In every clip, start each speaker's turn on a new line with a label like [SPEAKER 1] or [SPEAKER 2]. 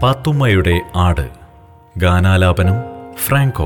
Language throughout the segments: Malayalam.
[SPEAKER 1] പാത്തുമ്മയുടെ ആട് ഗാനാലാപനം ഫ്രാങ്കോ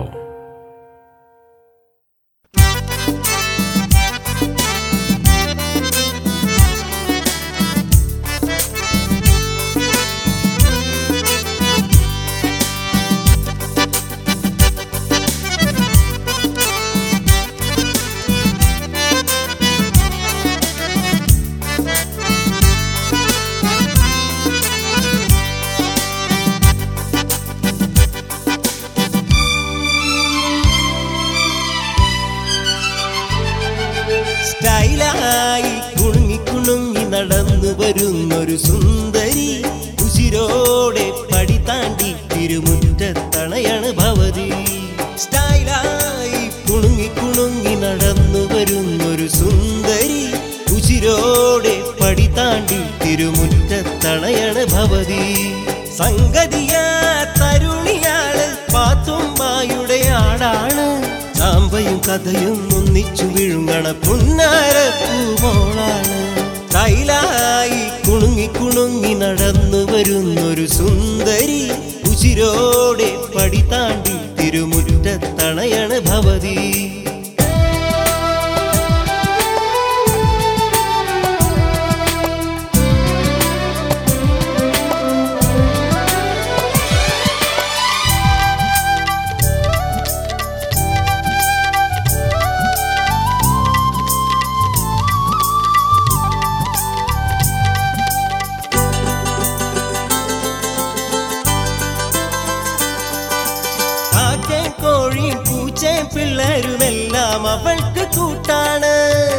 [SPEAKER 2] സ്റ്റൈലായി കുണുങ്ങി കുണുങ്ങി നടന്നു വരുന്നൊരു സുന്ദരി ഉശിരോടെ പടി താണ്ടി തിരുമുറ്റത്തണയാണ് ഭവതി സ്റ്റൈലായി കുണുങ്ങി കുണുങ്ങി നടന്നു വരുന്നൊരു സുന്ദരി ഉശിരോടെ പടി താണ്ടി തിരുമുറ്റത്തണയാണ് ഭവതി സംഗതിയാ തരുണിയാള് പാത്തുമ്മായുടെ ആടാണ് ചാമ്പയും കഥയും ഒന്നിച്ചു വിഴുങ്ങണ പുന്നാരപ്പൂമോളാണ് കൈലായി കുണുങ്ങി കുണുങ്ങി നടന്നു വരുന്നൊരു സുന്ദരി ഉശിരോടെ പടി താണ്ടി തിരുമുറ്റത്തണയണ് ഭവതി കാക്കയും കോഴിയും പൂച്ചയും പിള്ളേരുമെല്ലാം അവൾക്ക് കൂട്ടാണ്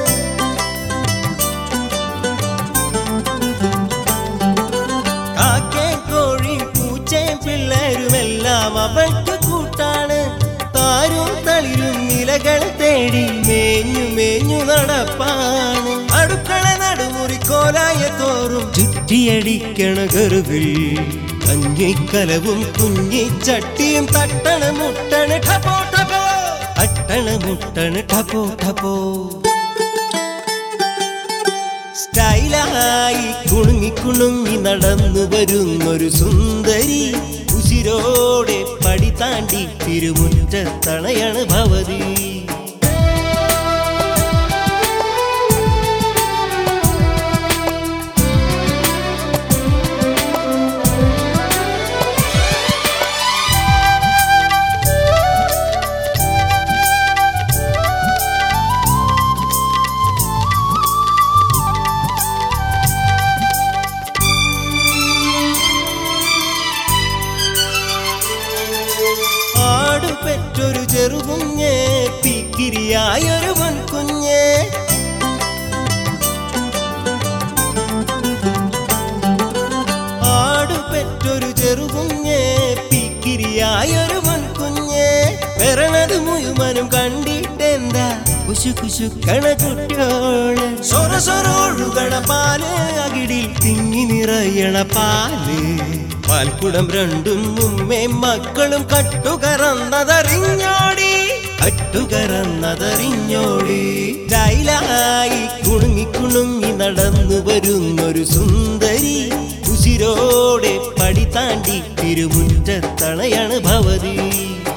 [SPEAKER 2] കാക്കയും കോഴിയും പൂച്ചയും പിള്ളേരുമെല്ലാം അവൾക്ക് കൂട്ടാണ് താരും തളിരും നിലകൾ തേടി മേഞ്ഞു മേഞ്ഞു നടപ്പാണ് അടുക്കള നടുമുറിക്കോലായ തോറും ചുറ്റിയടിക്കണ കരുവിൽ കഞ്ഞിക്കലവും കുഞ്ഞിച്ചട്ടിയും തട്ടണ മുട്ടണ ടപോ ടപോ തട്ടണ മുട്ടണ ടപോ ടപോ സ്റ്റൈലായി കുണുങ്ങി കുണുങ്ങി നടന്നു വരുന്നൊരു സുന്ദരി ഉശിരോടെ പടി താണ്ടി തിരുമുറ്റത്തണയാണ് ഭവതി ആടു പെറ്റൊരു ചെറുകുഞ്ഞ് പിക്കിരിയായൊരു പൊൻകുഞ്ഞ് ആടു പെറ്റൊരു ചെറുകുഞ്ഞ് പിക്കിരിയായൊരു പൊൻകുഞ്ഞ് പിറണത് മുഴുവനും കണ്ടിട്ടെന്താ കുശു കുശുക്കണ കുട്ടിയോള് സൊറ സൊറ ഒഴുകണ പാല് അകിടിൽ തിങ്ങി നിറയണ പാല് പാൽക്കുടം രണ്ടും മുമ്മേ മക്കളും കട്ടുകറന്നതറിഞ്ഞോടി കട്ടുകറന്നതറിഞ്ഞോടി ഡൈലായി കുണുങ്ങി കുണുങ്ങി നടന്നു വരുന്നൊരു സുന്ദരി ഉശിരോടെ പടി താണ്ടി തിരുമുറ്റത്തണയാണ് ഭവതി